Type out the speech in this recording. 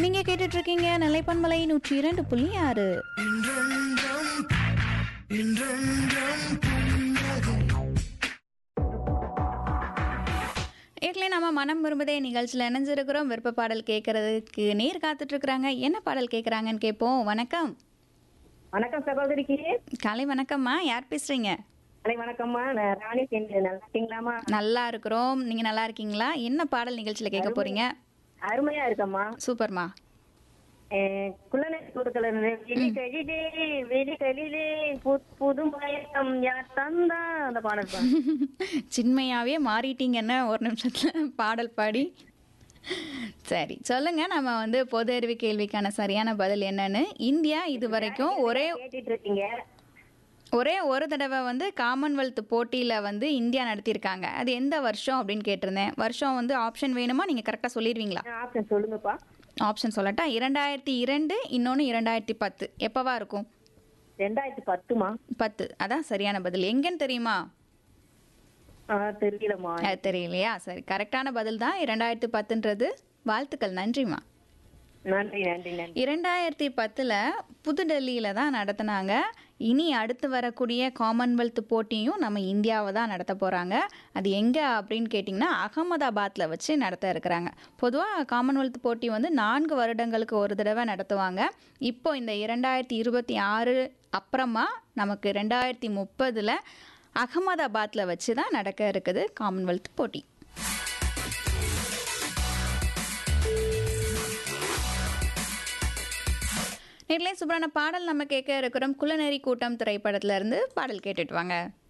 நீங்க கேட்டுட்டு இருக்கீங்க நிலைப்பன்மலை நூற்றி இரண்டு புள்ளி ஆறு ஏற்கனவே நம்ம மனம் விரும்புதே நிகழ்ச்சியில் இணைஞ்சிருக்கிறோம் விருப்ப பாடல் கேட்கறதுக்கு நேர் காத்துட்டு இருக்கிறாங்க என்ன பாடல் கேட்குறாங்கன்னு கேட்போம் வணக்கம் வணக்கம் சகோதரிக்கு காலை வணக்கம்மா யார் பேசுறீங்க அலை வணக்கம்மா நான் ராணி செஞ்சு நல்லா இருக்கீங்களாம்மா நல்லா இருக்கிறோம் நீங்க நல்லா இருக்கீங்களா என்ன பாடல் நிகழ்ச்சியில் கேட்க போறீங்க அருமையா இருக்கம்மா சூப்பர்மா குள்ளனை கூடுதல விழி கழிலே விழி கழிலே பு- புது மயக்கம் யார் தந்தா அந்த பாடல் பா. சின்மையாவே மாறிட்டீங்கன்னு ஒரு நிமிஷத்துல பாடல் பாடி சரி சொல்லுங்க நம்ம வந்து பொது அறிவு கேள்விக்கான சரியான பதில் என்னன்னு இந்தியா இது வரைக்கும் ஒரே கேட்டுட்டு இருக்கீங்க ஒரே ஒரு தடவை வந்து காமன்வெல்த் போட்டியில் வந்து இந்தியா நடத்தியிருக்காங்க அது எந்த வருஷம் அப்படின்னு கேட்டிருந்தேன் வருஷம் வந்து ஆப்ஷன் வேணுமா நீங்கள் கரெக்டாக சொல்லிடுவீங்களா ஆப்ஷன் சொல்லுங்கப்பா ஆப்ஷன் சொல்லட்டா இரண்டாயிரத்தி இரண்டு இன்னொன்று இரண்டாயிரத்தி பத்து எப்போவா இருக்கும் ரெண்டாயிரத்தி பத்துமா பத்து அதான் சரியான பதில் எங்கன்னு தெரியுமா ஆ, தெரியலம்மா அது தெரியலையா சரி கரெக்டான பதில் தான் இரண்டாயிரத்தி பத்துன்றது வாழ்த்துக்கள் நன்றிம்மா நன்றி நன்றி நன்றி இரண்டாயிரத்தி பத்தில் புதுடெல்லியில் தான் நடத்தினாங்க இனி அடுத்து வரக்கூடிய காமன்வெல்த் போட்டியும் நம்ம இந்தியாவை தான் நடத்த போகிறாங்க அது எங்கே அப்படின்னு கேட்டிங்கன்னா அகமதாபாத்தில் வச்சு நடத்த இருக்கிறாங்க பொதுவாக காமன்வெல்த் போட்டி வந்து நான்கு வருடங்களுக்கு ஒரு தடவை நடத்துவாங்க இப்போ இந்த இரண்டாயிரத்தி இருபத்தி ஆறு அப்புறமா நமக்கு ரெண்டாயிரத்தி முப்பதில் அகமதாபாத்தில் வச்சு தான் நடக்க இருக்குது காமன்வெல்த் போட்டி நேரிலே சூப்பரான பாடல் நம்ம கேட்க இருக்கிறோம் குள்ளநெறி கூட்டம் திரைப்படத்துல இருந்து பாடல் கேட்டுட்டு வாங்க